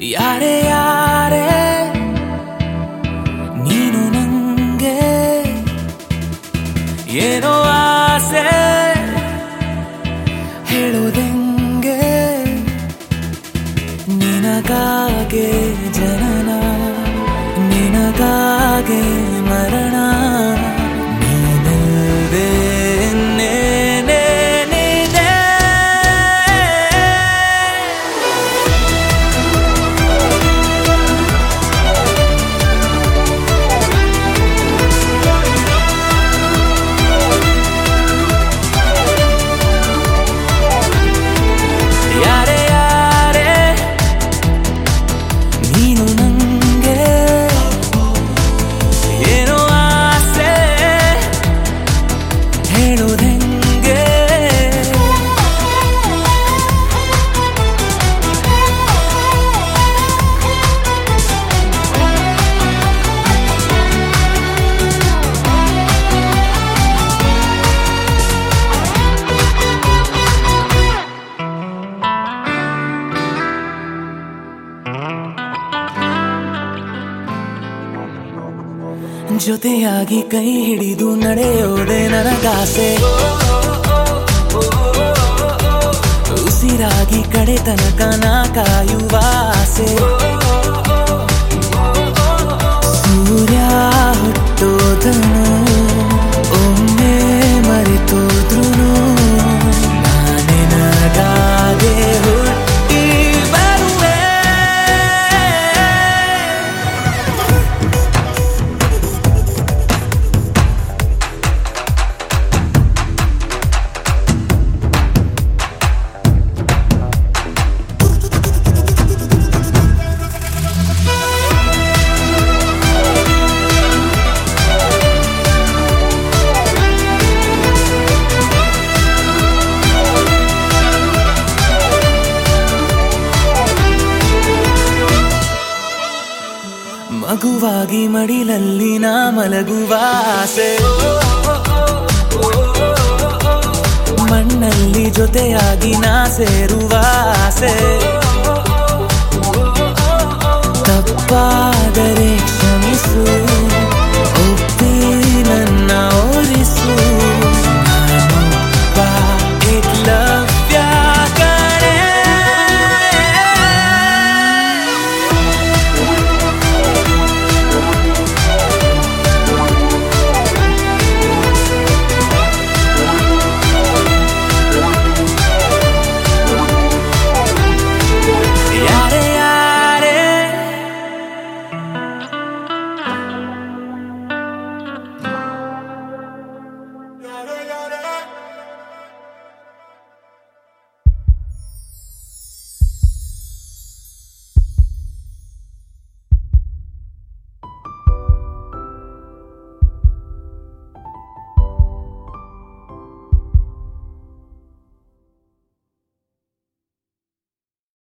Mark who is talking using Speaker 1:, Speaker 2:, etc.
Speaker 1: ಯಾರೇ ಯಾರೇ ನೀನು ನಂಗೆ ಏನೋ ಆಸೆ ಹೇಳೋದೆಂಗೆ ನಿನಗಾಗೆ ಜನನ ನಿನಗಾಗೆ ಮರಣ ನೀನಲ್ದೇ ಇನ್ನೇನೇನಿದೆ? ಯಾರೇ ಯಾರೇ ನೀನು ನಂಗೆ ಏನೋ ಆಸೆ ಹೇಳೋದೆಂಗೆ ಜೊತೆಯಾಗಿ ಕೈ ಹಿಡಿದು ನಡೆಯೋದೆ ನನಗಾಸೆ ಉಸಿರಾಗಿ ಕಡೆ ತನಕ ನಾ ಕಾಯುವ ಆಸೆ ಸೂರ್ಯ ಹುಟ್ಟೋದನು ಒಮ್ಮೆ ಮರೆತೋದ್ರು ನಾನೇ ನನಗಾಗೆ ಹುಟ್ಟಿ ಬರುವೆ ಮಗುವಾಗಿ ಮಡಿಲಲ್ಲಿ ನಾ ಮಲಗುವ ಆಸೆ ಮಣ್ಣಲ್ಲಿ ಜೊತೆಯಾಗಿ ನಾ ಸೇರುವ ಆಸೆ ತಪ್ಪಾದರೆ